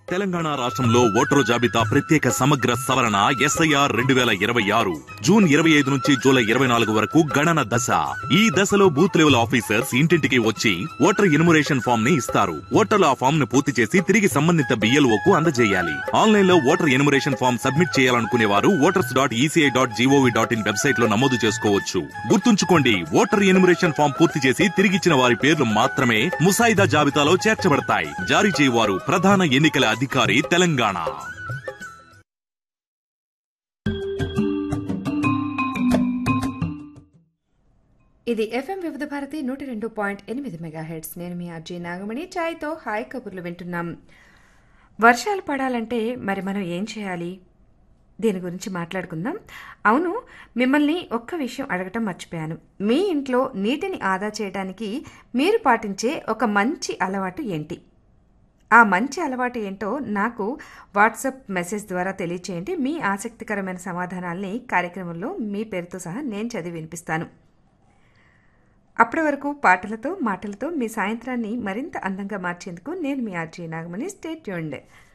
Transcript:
తెలంగాణ రాష్ట్రంలో ఓటరు జాబితా ప్రత్యేక సమగ్ర సవరణ ఎస్ఐఆర్ రెండు వేల ఇరవై ఆరు జూన్ ఇరవై ఐదు నుంచి జూలై ఇరవై నాలుగు వరకు గణన దశ ఈ దశలో బూత్ లెవెల్ ఆఫీసర్స్ ఇంటింటికి వచ్చి ఓటర్ ఇన్మురేషన్ ఫామ్ ని ఇస్తారు ఓటర్లు ఆ ఫామ్ ను పూర్తి చేసి తిరిగి సంబంధిత బిఎల్ఓ కు అందజేయాలి ఆన్లైన్ లో ఓటర్ ఇన్మురేషన్ ఫామ్ సబ్మిట్ చేయాలనుకునే వారు voters dot ECI dot G O V dot in website లో నమోదు చేసుకోవచ్చు గుర్తుంచుకోండి ఓటర్ ఇన్మురేషన్ ఫామ్ పూర్తి చేసి తిరిగిచ్చిన వారి పేర్లు మాత్రమే ముసాయిదా జాబితాలో చేర్చబడతాయి జారీ చేయవారు ప్రధాన ఎన్నికల అధికారి తెలంగాణ ఇది ఎఫ్ఎం వివిధ భారతి నూట రెండు పాయింట్ ఎనిమిది మెగా హెడ్స్ నేను మీ అర్జీ నాగమణి ఛాయ్తో హాయ్ కబుర్లు వింటున్నాం వర్షాలు పడాలంటే మరి మనం ఏం చేయాలి దీని గురించి మాట్లాడుకుందాం అవును మిమ్మల్ని ఒక్క విషయం అడగటం మర్చిపోయాను మీ ఇంట్లో నీటిని ఆదా చేయడానికి మీరు పాటించే ఒక మంచి అలవాటు ఏంటి ఆ మంచి అలవాటు ఏంటో నాకు వాట్సాప్ మెసేజ్ ద్వారా తెలియచేయండి మీ ఆసక్తికరమైన సమాధానాల్ని కార్యక్రమంలో మీ పేరుతో సహా నేను చదివి వినిపిస్తాను అప్పటి వరకు పాటలతో మాటలతో మీ సాయంత్రాన్ని మరింత అందంగా మార్చేందుకు నేను మీ ఆర్జీ నాగమణి స్టేట్ ట్యూన్డ్